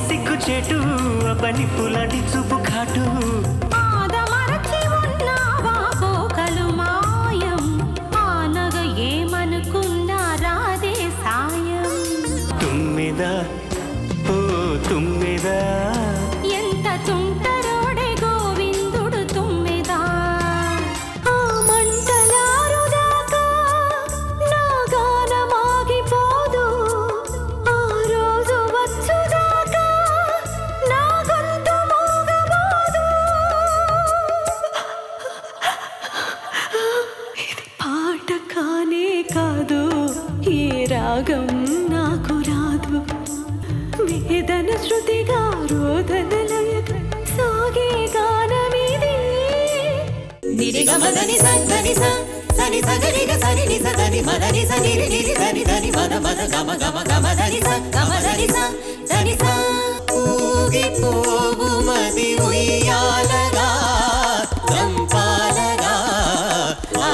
సిగ్గు చేటు పని పులాంటి చూపు ఘాటు ఆదమరచి ఉన్నావా కోకలు మాయం ఆనగ ఏమనుకున్నా రాదే సాయం తుమ్మెద ఓ తుమ్మెద ఎంత తుంటరోడే గోవిందుడు తుమ్మెదా ఆ మంటలారుదాకా నా గానమాగిపోదు ఆ రోజు వచ్చుదాకా నా గొంతు మోగబోదు ఇది పాట కానే కాదు ఏ రాగం నాకు రాదు వేదన శృతిగా రోదన లయగా సాగే గానమిది నిరిగమదని సని స సని సగరిగ సని ని సని మదని సని రి ని దని దని మద మద గమ గమ గమ దని స గమ దని స దని స ఊగి పోవు మది ఉయ్యాలగా గంపాలగా ఆ,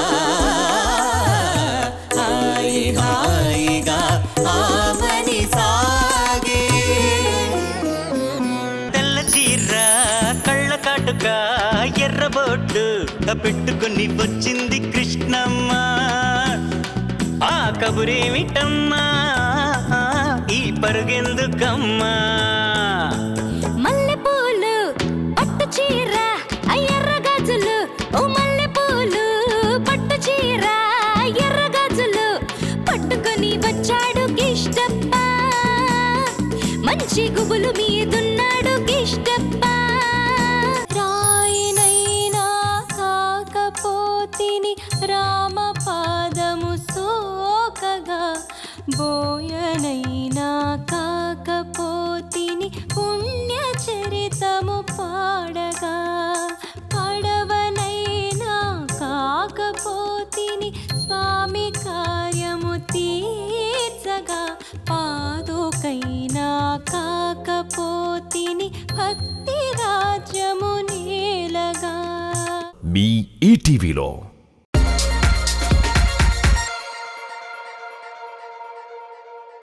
హాయి హాయిగా ఆమని సాగే తెల్ల చీర కళ్ళ కాటుక ఎర్రబొట్టు పెట్టుకుని వచ్చింది కృష్ణమ్మ ఆ కబురేమిటమ్మా ఈ పరుగెందుకమ్మా మల్లెపూలు పట్టు చీర ఎర్ర గాజులు ఓ మల్లెపూలు పట్టు చీర ఎర్ర గాజులు పట్టుకొని వచ్చాడు కిష్టప్ప మంచి గుబులు మీదున్నాడు కిష్టప్ప రాయినైనా కాకపోతిని రామ పాదము సోకగా బోయనైనా కాకపోతిని పుణ్య చరితము పాడగా పడవనైనా కాకపోతిని స్వామి కార్యము తీర్చగా పాదుకైనా కాకపోతిని భక్తి రాజ్యము నేలగా మీ ఈటీవీలో